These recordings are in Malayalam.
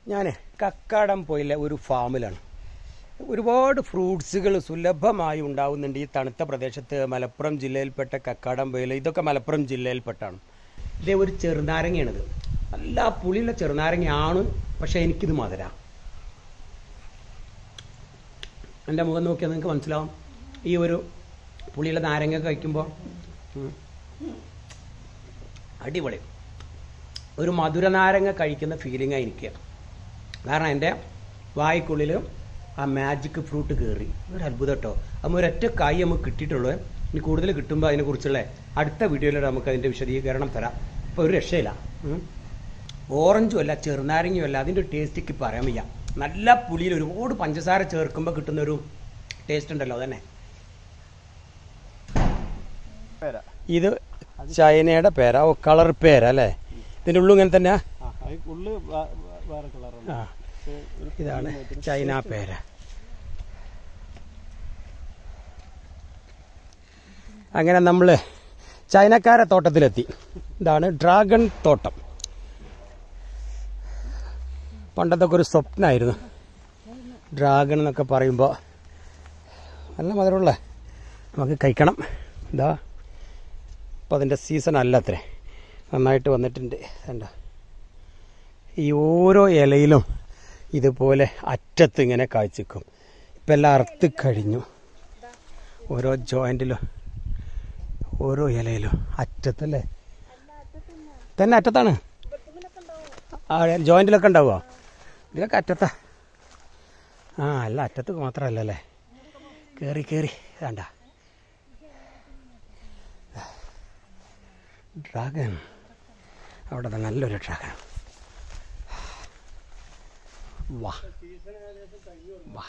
ഞാൻ കക്കാടം പോയിലെ ഒരു ഫാമിലാണ് ഒരുപാട് ഫ്രൂട്ട്സുകൾ സുലഭമായി ഉണ്ടാവുന്നുണ്ട് ഈ തണുത്ത പ്രദേശത്ത് മലപ്പുറം ജില്ലയിൽപ്പെട്ട കക്കാടം പോയില ഇതൊക്കെ മലപ്പുറം ജില്ലയിൽപ്പെട്ടാണ് ഇതേ ഒരു ചെറുനാരങ്ങയാണിത് നല്ല പുളിയുള്ള ചെറുനാരങ്ങയാണ് പക്ഷേ എനിക്കിത് മധുര എൻ്റെ മുഖം നോക്കിയാൽ നിങ്ങൾക്ക് മനസ്സിലാവും ഈ ഒരു പുളിയുള്ള നാരങ്ങ കഴിക്കുമ്പോൾ ഉം. അടിപൊളി ഒരു മധുര നാരങ്ങ കഴിക്കുന്ന ഫീലിംഗാണ് എനിക്ക് കാരണം എൻ്റെ വായ്ക്കുള്ളിൽ ആ മാജിക് ഫ്രൂട്ട് കയറി ഒരു അത്ഭുതം കേട്ടോ അപ്പം ഒരൊറ്റ കായ് നമുക്ക് കിട്ടിയിട്ടുള്ളൂ ഇനി കൂടുതൽ കിട്ടുമ്പോൾ അതിനെക്കുറിച്ചുള്ള അടുത്ത വീഡിയോയിലൂടെ നമുക്ക് അതിൻ്റെ വിശദീകരണം തരാം ഇപ്പോൾ ഒരു രക്ഷയില്ല ഉം. ഓറഞ്ചും അല്ല ചെറുനാരങ്ങയും അല്ല അതിൻ്റെ ഒരു ടേസ്റ്റിക്ക് പറയാൻ വയ്യ നല്ല പുളിയിൽ ഒരുപാട് പഞ്ചസാര ചേർക്കുമ്പോൾ കിട്ടുന്ന ഒരു ടേസ്റ്റ് ഉണ്ടല്ലോ അതന്നെ പേരാ ഇത് ചൈനയുടെ പേരാ ഓ കളർ പേര അല്ലേ ഇതിൻ്റെ ഉള്ളു ഇങ്ങനെ തന്നെ ആ അത് ഉള്ളു വേ- വേ- വേറെ കളറാണ് ആ പക്ഷേ ഒരു ഇതാണ് ചൈന പേര അങ്ങനെ നമ്മൾ ചൈനക്കാരെ തോട്ടത്തിലെത്തി ഇതാണ് ഡ്രാഗൺ തോട്ടം പണ്ടത്തൊക്കെ ഒരു സ്വപ്നമായിരുന്നു ഡ്രാഗൺ എന്നൊക്കെ പറയുമ്പോൾ നല്ല മധുരമുള്ള നമുക്ക് കഴിക്കണം ഇതാ അപ്പം അതിൻ്റെ സീസൺ അല്ല അത്രേ നന്നായിട്ട് വന്നിട്ടുണ്ട് കണ്ടോ ഈ ഓരോ ഇലയിലും ഇതുപോലെ അറ്റത്ത് ഇങ്ങനെ കാഴ്ചക്കും ഇപ്പം എല്ലാം അറുത്ത് കഴിഞ്ഞു ഓരോ ജോയിൻറ്റിലും ഓരോ ഇലയിലും അറ്റത്തല്ലേ തന്നെ അറ്റത്താണ് ആ ജോയിൻറ്റിലൊക്കെ ഉണ്ടാവുമോ ഇതിലൊക്കെ അറ്റത്താ ആ അല്ല അറ്റത്ത് മാത്രമല്ല അല്ലേ കയറി കയറി വേണ്ട ഡ്രാഗൺ അവിടെ ദാ നല്ലൊരു ഡ്രാഗൺ വാ വാ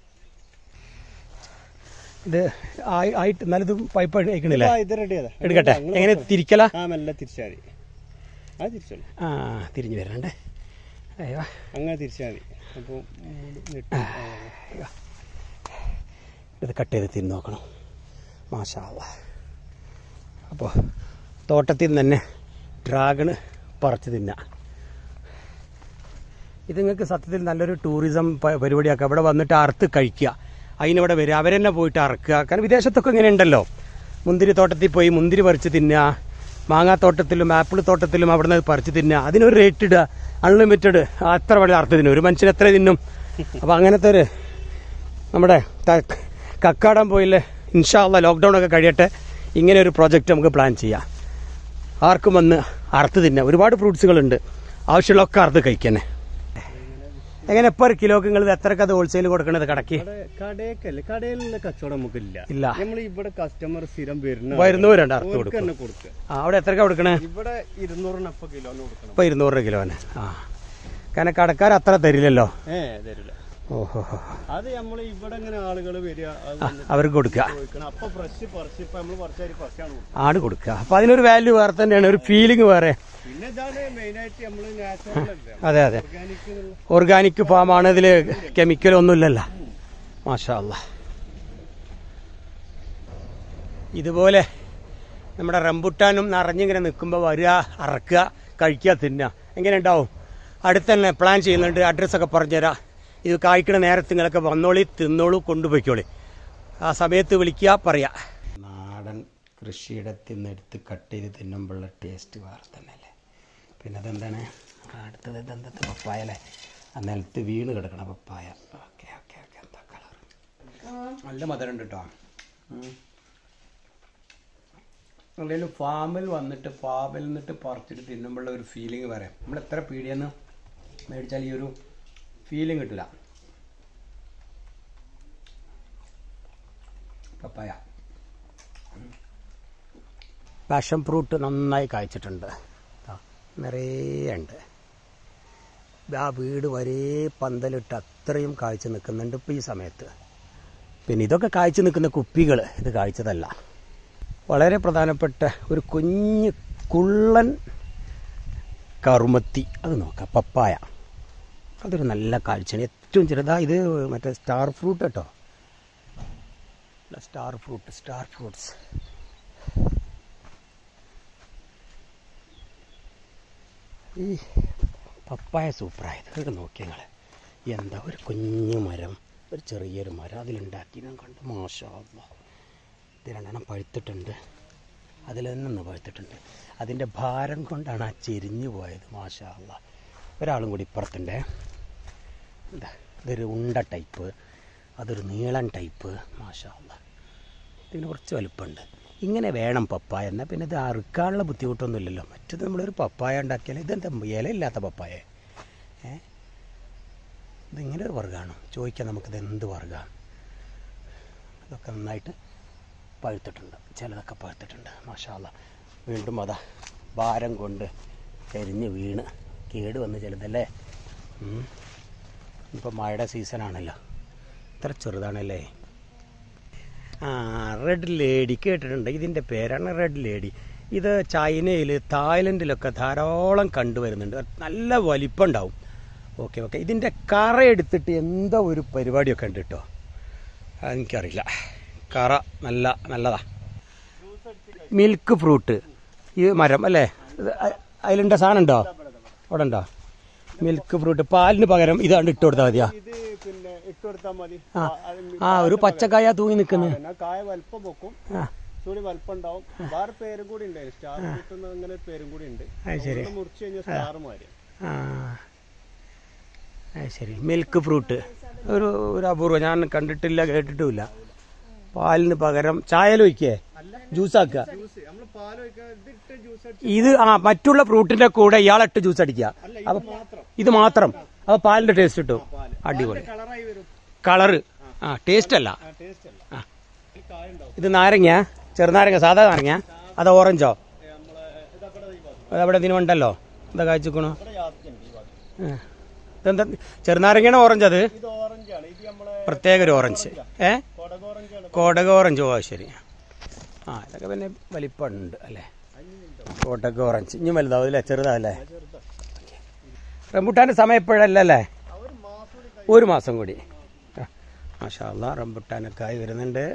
ഇത് ആയി- ആയിട്ട് നല്ലത് പൈപ്പ് അയക്കണില്ലേ ആ, ഇത് റെഡി ചെയ്താ എടുക്കട്ടെ എങ്ങനെ തിരിക്കല ആ മെല്ലെ തിരിച്ചാൽ മതി ആ തിരിച്ചോളൂ ആ തിരിഞ്ഞു വരണേ അയ്യോ അങ്ങനെ തിരിച്ചാൽ മതി അപ്പോൾ നെട്ട് ഇത് കട്ട് ചെയ്ത് തിരിഞ്ഞ് നോക്കണം മാഷാള്ള അപ്പോൾ തോട്ടത്തിൽ നിന്ന് തന്നെ ഡ്രാഗണ് പറിച്ച് തിന്നാം ഇത് നിങ്ങൾക്ക് സത്യത്തിൽ നല്ലൊരു ടൂറിസം പ- പരിപാടിയാക്കുക ഇവിടെ വന്നിട്ട് അറുത്ത് കഴിക്കുക അതിനിവിടെ വരിക അവരെന്നെ പോയിട്ട് അറക്കുക കാരണം വിദേശത്തൊക്കെ ഇങ്ങനെ ഉണ്ടല്ലോ മുന്തിരി തോട്ടത്തിൽ പോയി മുന്തിരി പറിച്ച് തിന്നുക മാങ്ങാത്തോട്ടത്തിലും ആപ്പിൾ തോട്ടത്തിലും അവിടെ നിന്ന് പറിച്ച് തിന്നുക അതിനൊരു റേറ്റ് ഇടുക അൺലിമിറ്റഡ് അത്ര വലിയ അർത്ഥം തിന്നും ഒരു മനുഷ്യൻ എത്ര തിന്നും അപ്പോൾ അങ്ങനത്തെ ഒരു നമ്മുടെ ത- കക്കാടം പോയില്ലേ ഇൻഷാല്ല ലോക്ക്ഡൗൺ ഒക്കെ കഴിയട്ടെ ഇങ്ങനെ ഒരു പ്രോജക്റ്റ് നമുക്ക് പ്ലാൻ ചെയ്യാം ആർക്കും വന്ന് അറുത്ത് തിന്നാം ഒരുപാട് ഫ്രൂട്ട്സുകളുണ്ട് ആവശ്യമുള്ളതൊക്കെ അറുത്ത് കഴിക്കന്നെ എങ്ങനെ ഇപ്പോൾ ഒരു കിലോക്ക് നിങ്ങൾ എത്രക്ക് അത് ഹോൾസെയിൽ കൊടുക്കണത് കടക്ക് കട കടയൊക്കെയല്ലേ കടയിലുള്ള കച്ചവടം നമുക്കില്ല ഇല്ല. നമ്മൾ ഇവിടെ കസ്റ്റമർ സ്ഥിരം വരുന്ന വരുന്നവരുണ്ട് അറുത്ത് ഓർക്ക് കൊടുക്കും തന്നെ കൊടുക്കുക ആ അവിടെ എത്രക്ക കൊടുക്കണേ ഇവിടെ ഇരുന്നൂറിന് അപ്പൊ കിലോന് കൊടുക്കണം ഇപ്പൊ ഇരുന്നൂറ് രൂപ കിലോന് ആ കാരണം കടക്കാർ അത്ര തരില്ലല്ലോ ഏ തരില്ല ഓഹോ അത് നമ്മൾ ഇവിടെ ഇങ്ങനെ ആളുകൾ വരിക അത് ആ, അവർക്ക് കൊടുക്കുക ചോദിക്കണം അപ്പൊ ഫ്രഷ് പറിച്ച് ഇപ്പൊ നമ്മൾ പറിച്ചാൽ ഫസ്റ്റാണ് കൊടുക്കുക ആട് കൊടുക്കുക അപ്പൊ അതിനൊരു വാല്യൂ വേറെ തന്നെയാണ് ഒരു ഫീലിംഗ് വേറെ പിന്നെ ഇതാണ് മെയിൻ ആയിട്ട് നമ്മൾ നാച്ചുറൽ അല്ലേ അതെ അതെ ഓർഗാനിക് ഓർഗാനിക് ഫാമാണ് ഇതിൽ കെമിക്കൽ ഒന്നുമില്ലല്ലോ മാഷാ അല്ലാ ഇതുപോലെ നമ്മുടെ റംബുട്ടാനും നിറഞ്ഞിങ്ങനെ നിൽക്കുമ്പോൾ വരിക അറക്കുക കഴിക്കുക തിന്നുക എങ്ങനെ ഉണ്ടാവും അടുത്ത് തന്നെ പ്ലാൻ ചെയ്യുന്നുണ്ട് അഡ്രസ്സൊക്കെ പറഞ്ഞുതരാം ഇത് കായ്ക്കണ നേരത്ത് നിങ്ങളൊക്കെ വന്നോളി തിന്നോളൂ കൊണ്ടുപോയിക്കോളി ആ സമയത്ത് വിളിക്കുക പറയാ നാടൻ കൃഷിയിടത്തിൽ നിന്ന് എടുത്ത് കട്ട് ചെയ്ത് തിന്നുമ്പോഴുള്ള ടേസ്റ്റ് വേറെ തന്നെയല്ലേ പിന്നെ അതെന്താണ് ആ, അടുത്തത് ഇതെന്തത്തെ പപ്പായ അല്ലേ ആ നിലത്ത് വീണ് കിടക്കണ പപ്പായ ഓക്കെ ഓക്കെ ഓക്കെ എന്താ കളർ നല്ല മധുരം ഉണ്ട് കേട്ടോ അല്ലെങ്കിൽ ഫാമിൽ വന്നിട്ട് ഫാമിൽ നിന്നിട്ട് പറിച്ചിട്ട് തിന്നുമ്പോഴുള്ള ഒരു ഫീലിംഗ് പറയാം നമ്മൾ എത്ര പീടിയെന്ന് മേടിച്ചാൽ ഈ ഒരു ഫീലിംഗ് കിട്ടില്ല പപ്പായ പാഷൻ ഫ്രൂട്ട് നന്നായി കായ്ച്ചിട്ടുണ്ട് ദാ, നിറയെ ഉണ്ട് ആ വീട് വരെ പന്തലിട്ട് അത്രയും കായ്ച്ചു നിൽക്കുന്നുണ്ട് ഇപ്പോൾ ഈ സമയത്ത് പിന്നെ ഇതൊക്കെ കായ്ച്ചു നിൽക്കുന്ന കുപ്പികൾ ഇത് കായ്ച്ചതല്ല വളരെ പ്രധാനപ്പെട്ട ഒരു കുഞ്ഞ് കുള്ളൻ കറുമത്തി അത് നോക്കാം പപ്പായ അതൊരു നല്ല കാഴ്ചയാണ് ഏറ്റവും ചെറുതാ ഇത് മറ്റേ സ്റ്റാർ ഫ്രൂട്ട് കേട്ടോ സ്റ്റാർ ഫ്രൂട്ട് സ്റ്റാർ ഫ്രൂട്ട്സ് ഈ പപ്പായ സൂപ്പറായത് ഇത് നോക്കി ഞങ്ങൾ എന്താ ഒരു കുഞ്ഞു മരം ഒരു ചെറിയൊരു മരം അതിലുണ്ടാക്കി ഞാൻ കണ്ടു മാഷാ അല്ലാ. ഇത് രണ്ടെണ്ണം പഴുത്തിട്ടുണ്ട് അതിൽ തന്നെ ഒന്ന് പഴുത്തിട്ടുണ്ട് അതിൻ്റെ ഭാരം കൊണ്ടാണ് ആ ചെരിഞ്ഞു പോയത് മാഷാ അല്ലാ. ഒരാളും കൂടി ഇപ്പുറത്തുണ്ടേ എന്താ ഇതൊരു ഉണ്ട ടൈപ്പ് അതൊരു നീളൻ ടൈപ്പ് മാഷാ അല്ലാ. ഇതിന് കുറച്ച് വലുപ്പമുണ്ട് ഇങ്ങനെ വേണം പപ്പായ എന്നാൽ പിന്നെ ഇത് അറുക്കാനുള്ള ബുദ്ധിമുട്ടൊന്നുമില്ലല്ലോ മറ്റത് നമ്മളൊരു പപ്പായ ഉണ്ടാക്കിയാൽ ഇതെന്താ ഇലയില്ലാത്ത പപ്പായ ഏ ഇതിങ്ങനെ ഒരു വർഗ്ഗമാണ് ചോദിക്കാം നമുക്കിത് എന്ത് വർഗ്ഗമാണ് ഇതൊക്കെ നന്നായിട്ട് പഴുത്തിട്ടുണ്ട് ചിലതൊക്കെ പഴുത്തിട്ടുണ്ട് മാഷാല്ല വീണ്ടും അതാ ഭാരം കൊണ്ട് കരിഞ്ഞ് വീണ് കേട് വന്ന് ചിലതല്ലേ ഇപ്പോൾ മഴയുടെ സീസണാണല്ലോ ഇത്ര ചെറുതാണല്ലേ ആ റെഡ് ലേഡി കേട്ടിട്ടുണ്ട് ഇതിൻ്റെ പേരാണ് റെഡ് ലേഡി ഇത് ചൈനയിൽ തായ്ലൻഡിലൊക്കെ ധാരാളം കണ്ടുവരുന്നുണ്ട് നല്ല വലിപ്പം ഉണ്ടാവും ഓക്കെ ഓക്കെ ഇതിൻ്റെ കറ എടുത്തിട്ട് എന്തോ ഒരു പരിപാടിയൊക്കെ ഉണ്ട് കേട്ടോ എനിക്കറിയില്ല കറ നല്ല നല്ലതാ മിൽക്ക് ഫ്രൂട്ട് ഈ മരം അല്ലേ ഇത് അ- അതിലുണ്ട സാധനം ഉണ്ടോ അവിടെ ഉണ്ടോ മിൽക്ക് ഫ്രൂട്ട് പാലിന് പകരം ഇതാണ്ട് ഇട്ട് കൊടുത്താൽ മതിയാ ഇത് പിന്നെ ഇട്ട് കൊടുത്താൽ മതി ആ. അത് ആ ഒരു പച്ചക്കായ തൂങ്ങി നിൽക്കുന്നത് പിന്നെ കായ വലിപ്പം വെക്കും ആ ചൂടി വലിപ്പം ഉണ്ടാവും വേറെ പേരും കൂടി ഉണ്ട് സ്റ്റാർ കിട്ടുന്ന അങ്ങനെ ഒരു പേരും കൂടി ഉണ്ട് അത് ശരി ഒന്ന് മുറിച്ച് കഴിഞ്ഞാൽ സ്റ്റാർ മാറി ആ അത് ശരി മിൽക്ക് ഫ്രൂട്ട് ഒരു ഒരു അപൂർവം ഞാൻ കണ്ടിട്ടില്ല കേട്ടിട്ടുമില്ല പാലിന് പകരം ചായയിൽ ഒഴിക്കേ ജ്യൂസാക്കുക ജ്യൂസ് നമ്മൾ പാൽ ഒഴിക്കാൻ ഇതിട്ട് ജ്യൂസ് അടിച്ച് ഇത് ആ മറ്റുള്ള ഫ്രൂട്ടിന്റെ കൂടെ ഇയാളിട്ട് ജ്യൂസ് അടിക്കുക അല്ല അപ്പൊ ഇത് മാത്രം ഇത് മാത്രം അപ്പൊ പാലിന്റെ ടേസ്റ്റ് കിട്ടും അടിപൊളി കളറായി വരും കളറ് ആ ടേസ്റ്റ് അല്ല ആ ടേസ്റ്റ് അല്ല ആ. ഈ കായ ഉണ്ടാവും ഇത് നാരങ്ങ ചെറുനാരങ്ങ സാധാ നാരങ്ങ അത് ഓറഞ്ചോ ഏ, നമ്മളെ ഇതവിടെ ഈ ഭാഗത്ത് അതവിടെ ഇതിനുണ്ടല്ലോ എന്താ കാഴ്ചക്കണു ഇവിടെ യാത്രയുണ്ട് ഈ ഭാഗത്ത് ഇതെന്താ ചെറുനാരങ്ങയാണ് ഓറഞ്ച് അത് ഇത് ഓറഞ്ചാണ് ഇത് നമ്മളെ പ്രത്യേക ഒരു ഓറഞ്ച് ഏ കൊടക ഓറഞ്ചാണ് കോട്ടക ഓറഞ്ച് ഓ ശരി ആ ഇതൊക്കെ പിന്നെ വലിപ്പമുണ്ട് അല്ലേ കോട്ടക ഓറഞ്ച് ഇനി വലുതാവും അല്ലേ ചെറുതാവല്ലേ ചെറുതാ റംബുട്ടാൻ്റെ സമയം ഇപ്പോഴല്ലേ ആ ഒരു മാസം കൂടി ഒരു മാസം കൂടി ആ, മാഷാ അല്ലാ റംബുട്ടാനൊക്കെ ആയി വരുന്നുണ്ട്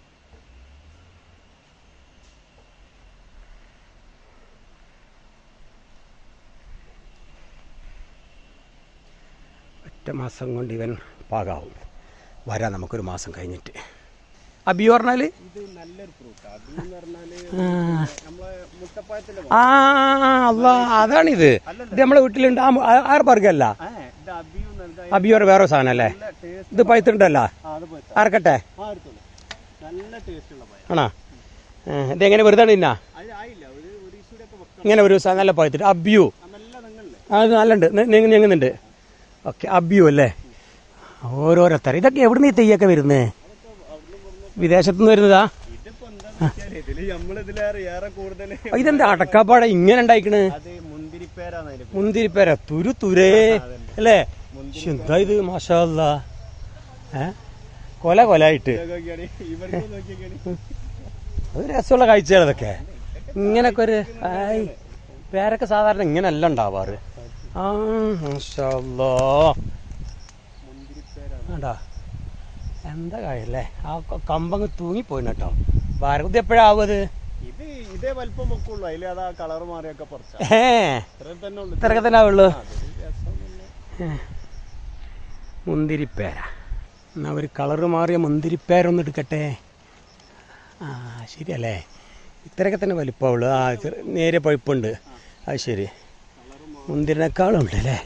ഒറ്റ മാസം കൊണ്ട് ഇവൻ പാകാവും വരാം നമുക്കൊരു മാസം കഴിഞ്ഞിട്ട് അബി പറഞ്ഞാൽ ഇത് നല്ലൊരു ഫ്രൂട്ട് അത് എന്ന് പറഞ്ഞാല് നമ്മളെ മുട്ടപ്പായത്തിന്റെ ആ അല്ല അതാണിത് ഇത് നമ്മളെ വീട്ടിലുണ്ട് ആ ആ- ആറ് വർഗമല്ല ആ ഇത് അബിയും നൽകാൻ അബിയോർ വേറെ സാധനം അല്ലേ നല്ല ടേസ്റ്റ് ഇത് പഴുത്തിട്ടുണ്ടല്ലോ ആ അത് പോയി ആർക്കട്ടെ ആ എടുത്തോളൂ നല്ല ടേസ്റ്റ് ഉള്ള പഴം ആണോ ഏ, ഇതെങ്ങനെ വെറുതെ തിന്നാ അത് ആയില്ല ഒരു ഒരു ഇഷ്യൂടെ ഒക്കെ വെക്കണം ഇങ്ങനെ ഒരു സാധനം നല്ല പഴുത്തിട്ട് അബ്യു ആ നല്ല നിങ്ങളില്ലേ അത് നല്ലുണ്ട് നീങ്ങി നീങ്ങുന്നുണ്ട് ഓക്കെ അബ്യു അല്ലേ ഓരോരോ തരം ഇതൊക്കെ എവിടുന്ന് ഈ തെയ്യൊക്കെ വരുന്നത് വിദേശത്തു നിന്ന് വരുന്നതാ ഇതിപ്പോ എന്താന്ന് വെച്ചാല് ഇതില് നമ്മളിതിലേറെ ഏറെ കൂടുതൽ അപ്പൊ ഇതെന്താ അടക്കാപ്പാട ഇങ്ങനെ ഉണ്ടായിക്കണ് അത് മുന്തിരിപ്പേരാന്ന് അതില് മുന്തിരിപ്പേര തുരു തുരേ അല്ലേ ശ്ശെ, എന്താ ഇത് മാഷാല്ല ഏ കൊല കൊലായിട്ട് നോക്കിയാണ് ഇവർക്ക് നോക്കിയാണ് അത് രസമുള്ള കാഴ്ചയാണ് ഇതൊക്കെ ഇങ്ങനൊക്കെ ഒരു ആയ് പേരൊക്കെ സാധാരണ ഇങ്ങനെയല്ല ഉണ്ടാവാറ് ആ മാഷാല്ലാ മുന്തിരിപ്പേരാണ് വേണ്ടാ എന്താ കാര്യല്ലേ ആ ക- കമ്പങ്ങ് തൂങ്ങിപ്പോയിന് കേട്ടോ ഭാരതി എപ്പോഴാവും അത് ഇത് ഇതേ വലിപ്പം വെക്കുള്ളൂ അതിൽ അത് ആ കളർ മാറിയൊക്കെ പറിച്ച ഏ ഇത്ര തന്നെ ഉള്ളു ഇത്രയൊക്കെ തന്നെ ആവുള്ളൂ അതൊരു രസമൊന്നുമില്ല. മുന്തിരിപ്പേര എന്നാ ഒരു കളറ് മാറിയ മുന്തിരിപ്പേര ഒന്ന് എടുക്കട്ടെ ആ ശരിയല്ലേ ഇത്രയൊക്കെ തന്നെ വലിപ്പമുള്ളൂ ആ ചെറു നേരെ പഴുപ്പുണ്ട് അത് ശരി മുന്തിരിനേക്കാളും ഉണ്ട് അല്ലേ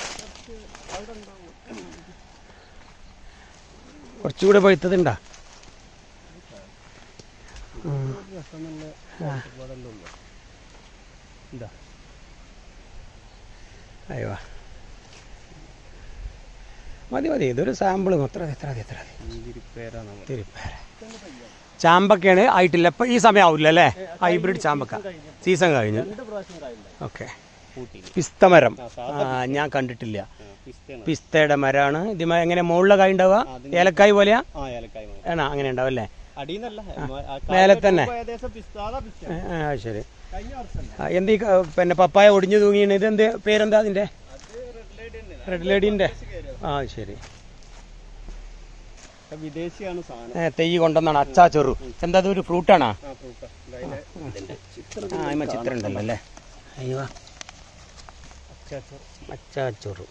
കുറച്ചുകൂടെ പഴുത്തതുണ്ടാ ഒരു രസമുള്ള ചുറ്റുപാടല്ലേ ഉള്ളൂ. എന്താ അയ്യോ മതി മതി ഇതൊരു സാമ്പിൾ എത്ര മതി എത്ര മതി എത്ര മതി മുന്തിരിപ്പേരാണ് നമ്മൾ തിരുപ്പേര ചാമ്പക്കയാണ് ആയിട്ടില്ല ഇപ്പം ഈ സമയം ആവില്ല അല്ലേ ഹൈബ്രിഡ് ചാമ്പക്ക സീസൺ കഴിഞ്ഞു രണ്ട് പ്രാവശ്യം കായില്ല ഓക്കെ കൂട്ടിയിൽ പിസ്തമരം ആ ഞാൻ കണ്ടിട്ടില്ല പിസ്തയാണ് പിസ്തയുടെ മരമാണ് ഇത് എങ്ങനെ മുകളിലെ കായ് ഉണ്ടാവുക ഏലക്കായ് പോലെയാ ആ ഏലക്കായ മതി ആണോ അങ്ങനെ ഉണ്ടാവും അല്ലേ അടിയെന്നല്ല മേലെ തന്നെ. ഏകദേശം പിസ്ത അതാ പിസ്ത ആ, ആ, ശരി കഴിഞ്ഞ വർഷം ആ, എന്ത് ഈ ക- പിന്നെ പപ്പായ ഒടിഞ്ഞു തൂങ്ങിയാണ് ഇത് എന്ത് പേരെന്താ അതിന്റെ അത് റെഡ് ലൈറ്റ് തന്നെ റെഡ് ലേഡീന്റെ ആ ശരി വിദേശിയാണ് സാധനം ഏ, തെയ്യ് കൊണ്ടുവന്നാണ് അച്ചാ ചെറു എന്താ അത് ഒരു ഫ്രൂട്ടാണാ ആ ഫ്രൂട്ട് ഇതിന്റെ ചിത്രം ആ അതിമ ചിത്രം ഉണ്ടല്ലോ അല്ലേ അയ്യോ മച്ചാച്ചോർ മച്ചാച്ചോറ്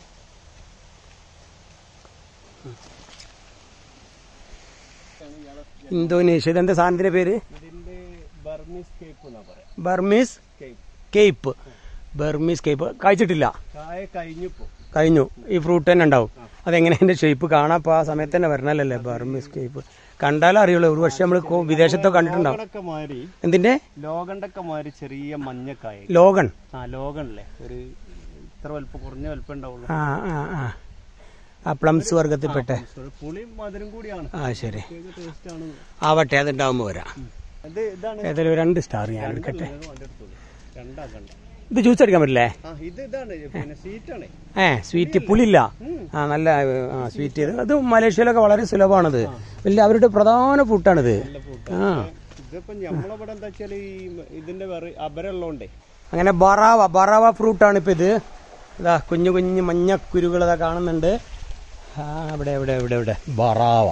ഇന്തോനേഷ്യ ഇതെന്താ സാധനത്തിന്റെ പേര് ഇതിന്റെ ബർമീസ് കേപ്പ് എന്നാ പറയാ Burmese grape grape Burmese grape കഴിച്ചിട്ടില്ല കായ കഴിഞ്ഞിപ്പോ കഴിഞ്ഞു ഈ ഫ്രൂട്ട് തന്നെ ഉണ്ടാവും അതെങ്ങനെ അതിന്റെ ഷേപ്പ് കാണാൻ ഇപ്പൊ ആ സമയത്ത് തന്നെ വരണല്ലേ ബർമീസ് കേപ്പ് കണ്ടാലും അറിയുള്ളൂ ഒരു പക്ഷെ നമ്മൾ വിദേശത്തൊക്കെ കണ്ടിട്ടുണ്ടാവും ലോകണ്ടൊക്കെ മാതിരി എന്തിന്റെ ലോകണ്ടൊക്കെ മാതിരി ചെറിയ മഞ്ഞക്കായ ലോഗൺ ആ ലോകണ്ടല്ലേ ഒരു ഇത്ര വലുപ്പം കുറഞ്ഞ വലുപ്പം ഉണ്ടാവുള്ളൂ ആ ആ ആ ആ പ്ലംസ് വർഗത്തിൽപ്പെട്ട ഒരു പുളിയും മധുരം കൂടിയാണ് ആ ശരി ടേസ്റ്റ് ആണ് ആവട്ടെ അതുണ്ടാവുമ്പോ വരാം ഇത് ഇതാണ് ഏതായാലും രണ്ട് സ്റ്റാർ ഞാൻ എടുക്കട്ടെ ഇത് കൊണ്ടെടുത്തോളൂ. രണ്ടാക്കണ്ട ഇത് ജ്യൂസ് അടിക്കാൻ പറ്റില്ലേ ആ ഇത് ഇതാണ് പിന്നെ സീറ്റാണ് ഏ സ്വീറ്റ് പുളിയില്ല ആ നല്ല ആ സ്വീറ്റ് ചെയ്ത് അത് മലേഷ്യയിലൊക്കെ വളരെ സുലഭമാണത് വലിയ അവരുടെ പ്രധാന ഫുഡാണിത് ആ ഇതിപ്പോ നമ്മളവിടെ എന്താ വെച്ചാല് ഈ ഇതിന്റെ വേറെ അബരമുള്ളതുകൊണ്ടേ അങ്ങനെ ബറാവ ബറാവ ഫ്രൂട്ടാണ് ഇപ്പൊ ഇത് ഇതാ കുഞ്ഞു കുഞ്ഞു മഞ്ഞക്കുരുകൾ ഇതാ കാണുന്നുണ്ട് ആ ഇവിടെ ഇവിടെ ഇവിടെ ഇവിടെ ബറാവ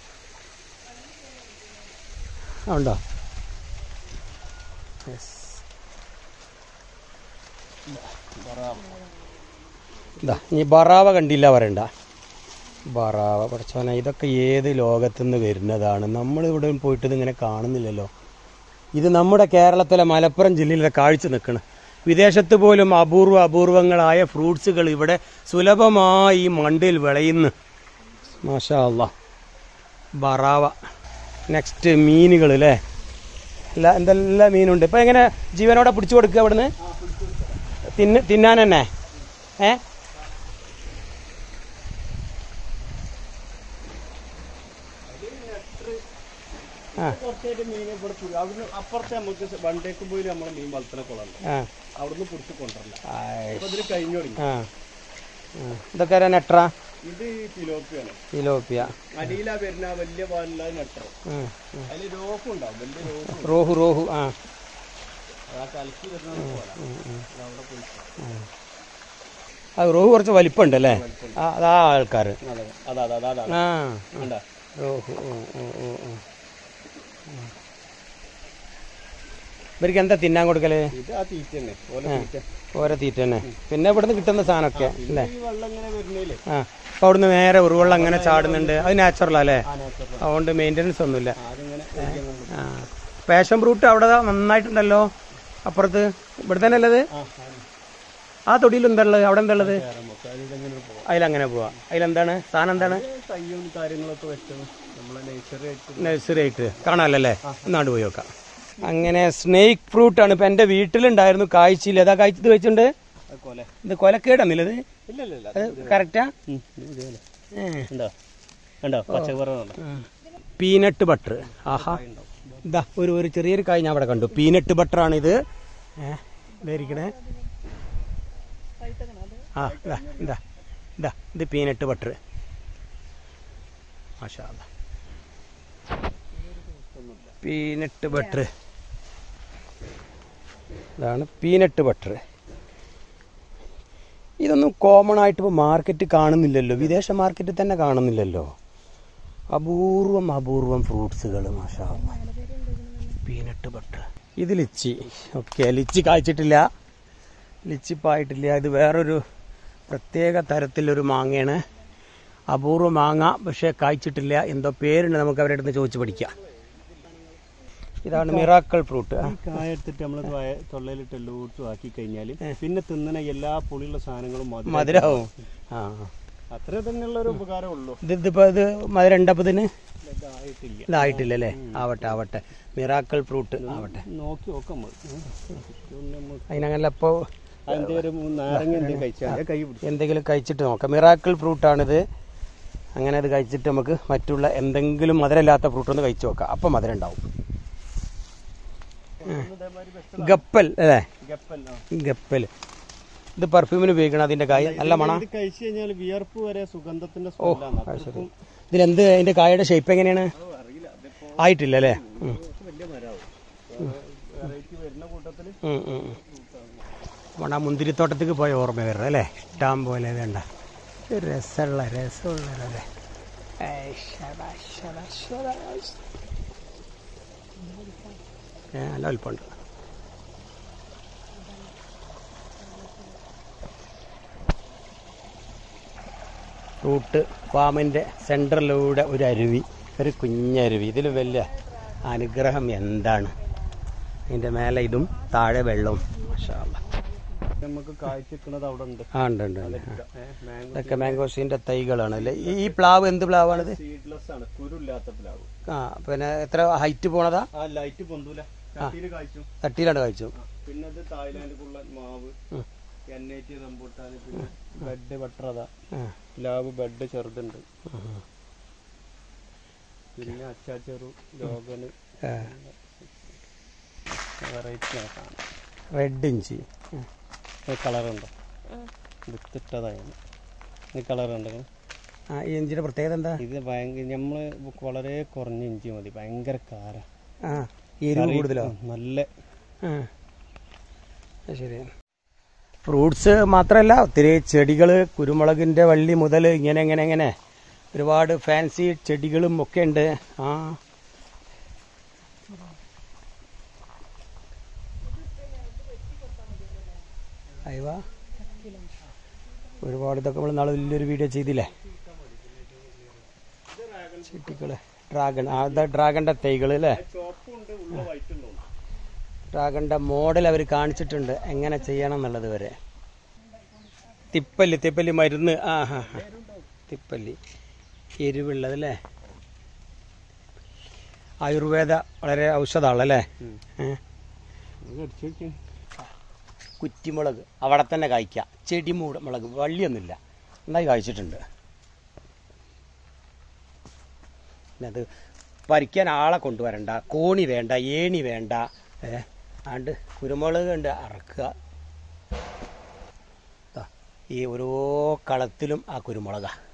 ആ, ഉണ്ടോ Yes. ഇതാ ഇനി ബറാവ കണ്ടില്ല പറയണ്ട ബറാവ പഠിച്ചോനെ ഇതൊക്കെ ഏത് ലോകത്തുനിന്ന് വരുന്നതാണ് നമ്മൾ ഇവിടെ പോയിട്ട് ഇതിങ്ങനെ കാണുന്നില്ലല്ലോ ഇത് നമ്മുടെ കേരളത്തിലെ മലപ്പുറം ജില്ലയിലെ കാഴ്ച നിൽക്കണം വിദേശത്ത് പോലും അപൂർവ അപൂർവങ്ങളായ ഫ്രൂട്ട്സുകൾ ഇവിടെ സുലഭമായി ഈ മണ്ടിൽ വിളയുന്നു മാഷാ അല്ലാ ബറാവ നെക്സ്റ്റ് മീനുകൾ അല്ലേ എല്ലാ എന്തെല്ലാം മീനുണ്ട് ഇപ്പം എങ്ങനെ ജീവനോടെ പിടിച്ചു കൊടുക്കുക അവിടുന്ന് തിന്ന് തിന്നാൻ തന്നെ ഏ ആ കുറച്ചായിട്ട് മീൻ ഇവിടെ പിടി- അവിടുന്ന് അപ്പുറത്തെ നമുക്ക് വണ്ടേക്ക് പോയി നമ്മളെ മീൻ വളർത്തുന്ന കുളമുണ്ട് ആ അവിടുന്ന് പിടിച്ച് കൊണ്ടുവരില്ല ആയ്. അപ്പൊ ഇതിൽ കഴിഞ്ഞു തുടങ്ങി ആ ആ. ഇതൊക്കെ ആരാ നെട്ര ഇത് തിലോപ്പിയാണ് ഫിലോപ്പിയ അടിയിലാ വരുന്ന ആ വലിയ പാലില്ല നെട്ടർ ഉം, ഉം. അതിൽ രോഗം ഉണ്ടാവും വലിയ രോഗം റോഹു റോഹു ആ ആ കലക്കി വരുന്ന പോലെ അവിടെ പോയി അത് റോഹു കുറച്ച് വലിപ്പമുണ്ട് അല്ലേ ആ അതാ ആൾക്കാർ അതെ അതാ അതാ അതാ അതാ ആ കണ്ടാ റോഹു ഓ ഓ ഓ ഓ ഇവർക്ക് എന്താ തിന്നാൻ കൊടുക്കല് ഇത് ആ തീറ്റ തന്നെ ഓല തീറ്റ ഓരോ തീറ്റ തന്നെ പിന്നെ ഇവിടുന്ന് കിട്ടുന്ന സാധനമൊക്കെ അല്ലേ ഈ വെള്ളം ഇങ്ങനെ വരുന്നില്ലേ ആ അപ്പൊ അവിടുന്ന് നേരെ ഉരുവെള്ളം അങ്ങനെ ചാടുന്നുണ്ട് അത് നാച്ചുറൽ അല്ലേ ആ നേച്ചർ അതുകൊണ്ട് മെയിൻ്റനൻസ് ഒന്നുമില്ല അതിങ്ങനെ ഒഴുകി അങ്ങ് പോകും. ആ പാഷൻ ഫ്രൂട്ട് അവിടെ ദാ നന്നായിട്ടുണ്ടല്ലോ അപ്പുറത്ത് ഇവിടെ തന്നെ ഉള്ളത് ആ ആ. ആ തൊടിയിൽ എന്താ ഉള്ളത് അവിടെ എന്താ ഉള്ളത് വേറെ നമുക്ക് അതിലിങ്ങനെ പോവാം അതിലങ്ങനെ പോവാ അതിലെന്താണ് സാധനം എന്താണ് ഇത് തയ്യും കാര്യങ്ങളൊക്കെ വെച്ചത് നമ്മളെ നേച്ചർ ആയിട്ട് നഴ്സറി ആയിട്ട് കാണാമല്ലേ എന്നാണ്ട് പോയി നോക്കാം അങ്ങനെ സ്നേക്ക് ഫ്രൂട്ട് ആണ് ഇപ്പൊ എന്റെ വീട്ടിലുണ്ടായിരുന്നു കായ്ച്ചില്ല ഏതാ കായ്ച്ചത് വെച്ചിട്ടുണ്ട് അത് കൊല ഇത് കൊലക്കേടാന്നില്ലത് ഇല്ല ഇല്ല ഇല്ല അത് കറക്റ്റാ ഉം, ഇത് ഇതുപോലെ. ഉണ്ടോ കണ്ടോ പച്ചക്കറികളുണ്ട് പീനട്ട് ബട്ടർ ആഹാ ഇതാ ഒരു ഒരു ചെറിയൊരു കായ് ഞാൻ അവിടെ കണ്ടു പീനട്ട് ബട്ടർ ആണ് ഇത് ഏഹ് ഇതായിരിക്കണേ ആ ഇതാ ഇതാ ഇതാ ഇത് പീനട്ട് ബട്ടർ മാഷാ അല്ലാ. പീനട്ട് ബട്ടർ ഇതാണ് പീനട്ട് ബട്ടർ ഇതൊന്നും കോമൺ ആയിട്ട് ഇപ്പോൾ മാർക്കറ്റ് കാണുന്നില്ലല്ലോ വിദേശ മാർക്കറ്റിൽ തന്നെ കാണുന്നില്ലല്ലോ അപൂർവം അപൂർവം ഫ്രൂട്ട്സുകൾ മാഷാ പീനട്ട് ബട്ടർ ഇത് ലിച്ചി ഓക്കെ ലിച്ചി കായ്ച്ചിട്ടില്ല ലിച്ചി പായിട്ടില്ല ഇത് വേറൊരു പ്രത്യേക തരത്തിലൊരു മാങ്ങയാണ് അപൂർവ മാങ്ങ പക്ഷേ കായ്ച്ചിട്ടില്ല എന്തോ പേരുണ്ട് നമുക്ക് അവരുടെ അടുത്ത് ചോദിച്ചു പഠിക്കാം ഇതാണ് മിറാക്കൾ ഫ്രൂട്ട് ഈ കായ എടുത്തിട്ട് നമ്മൾ തൊള്ളയിലിട്ട് എല്ലായിടത്തും ആക്കി കഴിഞ്ഞാൽ പിന്നെ തിന്നണ എല്ലാ പുളിയുള്ള സാധനങ്ങളും മധുരം മധുരാവും ആ അത്ര തന്നെയുള്ള ഒരു ഉപകാരം ഉള്ളൂ ഇത് ഇതിപ്പോൾ ഇത് മധുരം ഉണ്ടപ്പത്തിന് ഇതായിട്ടില്ല ഇതായിട്ടില്ല അല്ലേ ആവട്ടെ ആവട്ടെ മിറാക്കൾ ഫ്രൂട്ട് ആവട്ടെ നോക്കി നോക്കാം നമ്മൾ ഇതൊന്ന് നമ്മൾ അതിനങ്ങനെ അപ്പോൾ അതിന്റെ ഒരു നാരങ്ങ എന്തെങ്കിലും കഴിച്ചാൽ കൈ പിടിക്കും എന്തെങ്കിലും കഴിച്ചിട്ട് നോക്കാം മിറാക്കിൾ ഫ്രൂട്ടാണിത് അങ്ങനെ അത് കഴിച്ചിട്ട് നമുക്ക് മറ്റുള്ള എന്തെങ്കിലും മധുരമില്ലാത്ത ഫ്രൂട്ട് ഒന്ന് കഴിച്ചു നോക്കാം അപ്പം മധുരം ഉണ്ടാവും ഇതേമാതിരി ബെസ്റ്റ് ഗപ്പൽ അല്ലേ ഗപ്പൽ ആ. ഗപ്പൽ ഇത് പെർഫ്യൂമിന് ഉപയോഗിക്കണം അതിന്റെ കായ നല്ല മണ ഇത് കഴിച്ചു കഴിഞ്ഞാൽ വിയർപ്പ് വരെ സുഗന്ധത്തിന്റെ ഓ സ്മെല്ലാണ് അത് ശരി ഇതിലെന്ത് അതിന്റെ കായയുടെ ഷേപ്പ് എങ്ങനെയാണ് അറിയില്ല അതിപ്പോ ആയിട്ടില്ല അല്ലേ ഉം. വലിയ മരമാവും വെറൈറ്റി വരുന്ന കൂട്ടത്തില് ഉം, ഉം, ഉം. നമ്മുടെ ആ മുന്തിരിത്തോട്ടത്തേക്ക് പോയ ഓർമ്മ വരണം അല്ലേ ഇഷ്ടം പോലെ വേണ്ട ഒരു രസമുള്ള രസമുള്ള അല്ലേ ഏയ് ശബാഷ്, ശബാഷ്, ശബാഷ്. ഏ, നല്ല വലിപ്പമുണ്ട് ഫ്രൂട്ട് ഫാമിൻ്റെ സെൻറ്ററിലൂടെ ഒരു അരുവി ഒരു കുഞ്ഞരുവി ഇതിൽ വലിയ അനുഗ്രഹം എന്താണ് അതിൻ്റെ മേലെ ഇതും താഴെ വെള്ളവും മാഷാ അല്ലാ. നമുക്ക് കാഴ്ചക്കുന്നത് അവിടെ ഉണ്ട് ആ ഉണ്ട് ഉണ്ട് ഉണ്ട് ആ. മാംഗോ ഇതൊക്കെ മാംഗോസിൻ്റെ തൈകളാണ് അല്ലേ ഈ ഈ പ്ലാവ് എന്ത് പ്ലാവാണിത് സീഡ്ലെസ് ആണ് കുരുല്ലാത്ത പ്ലാവ് ആ പിന്നെ എത്ര ഹൈറ്റ് പോണതാ ആ ലൈറ്റ് പൊന്തൂല ചട്ടിയിൽ കായ്ച്ചു തട്ടിയിലാണ് കഴിച്ചു ആ, പിന്നെ അത് തായ്ലാൻഡിലുള്ള മാവ് ഉം. എൻ ഐ ടി റംബൂട്ടാൻ പിന്നെ ബെഡ് വട്ടറത ആ. പ്ലാവ് ബെഡ് ചെറുതുണ്ട് ഉം. പിന്നെ അച്ചാച്ചെറു ലോഗന് ആ. വെറൈറ്റി കാണാം റെഡ് ഇഞ്ചി ഉം. കളറുണ്ടോ വിത്തിട്ടതായിരുന്നു ഈ കളറുണ്ട് ആ ഈ ഇഞ്ചിയുടെ പ്രത്യേകത എന്താ ഇത് ഭയങ്കര നമ്മള് വളരെ കുറഞ്ഞ ഇഞ്ചി മതി ഭയങ്കര കാര ആ എരിവ് കൂടുതലോ നല്ല ആ അത് ശരി ഫ്രൂട്ട്സ് മാത്രമല്ല ഒത്തിരി ചെടികൾ കുരുമുളകിൻ്റെ വള്ളി മുതൽ ഇങ്ങനെ ഇങ്ങനെ ഇങ്ങനെ ഒരുപാട് ഫാൻസി ചെടികളും ഒക്കെ ഉണ്ട് ആ അയവാ ഒരുപാട് ഇതൊക്കെ നമ്മൾ നാളെ വലിയൊരു വീഡിയോ ചെയ്തില്ലേ ചെടികള് ഡ്രാഗൺ ആ ഇതാ ഡ്രാഗണിൻ്റെ തൈകൾ അല്ലേ ചോപ്പുണ്ട് ഉള്ള വൈറ്റ് ഉണ്ടോ ഡ്രാഗണിൻ്റെ മോഡൽ അവർ കാണിച്ചിട്ടുണ്ട് എങ്ങനെ ചെയ്യണം എന്നുള്ളത് വരെ തിപ്പല്ലി തിപ്പല്ലി മരുന്ന് ആ ഹാ ഹാ തിപ്പല്ലി എരിവുള്ളത് അല്ലേ ആയുർവേദ വളരെ ഔഷധമാണല്ലേ ഏ? അടിച്ചു നോക്കി കുറ്റിമുളക് അവിടെ തന്നെ കായ്ക്കുക ചെടി മൂട മുളക് വള്ളിയൊന്നുമില്ല നന്നായി കായ്ച്ചിട്ടുണ്ട് പിന്നെ അത് പറിക്കാൻ ആളെ കൊണ്ടുവരണ്ട കോണി വേണ്ട ഏണി വേണ്ട ഏ ആണ്ട് കുരുമുളക് ഉണ്ട് അറക്കുക ദാ, ഈ ഓരോ കളത്തിലും ആ കുരുമുളകാണ്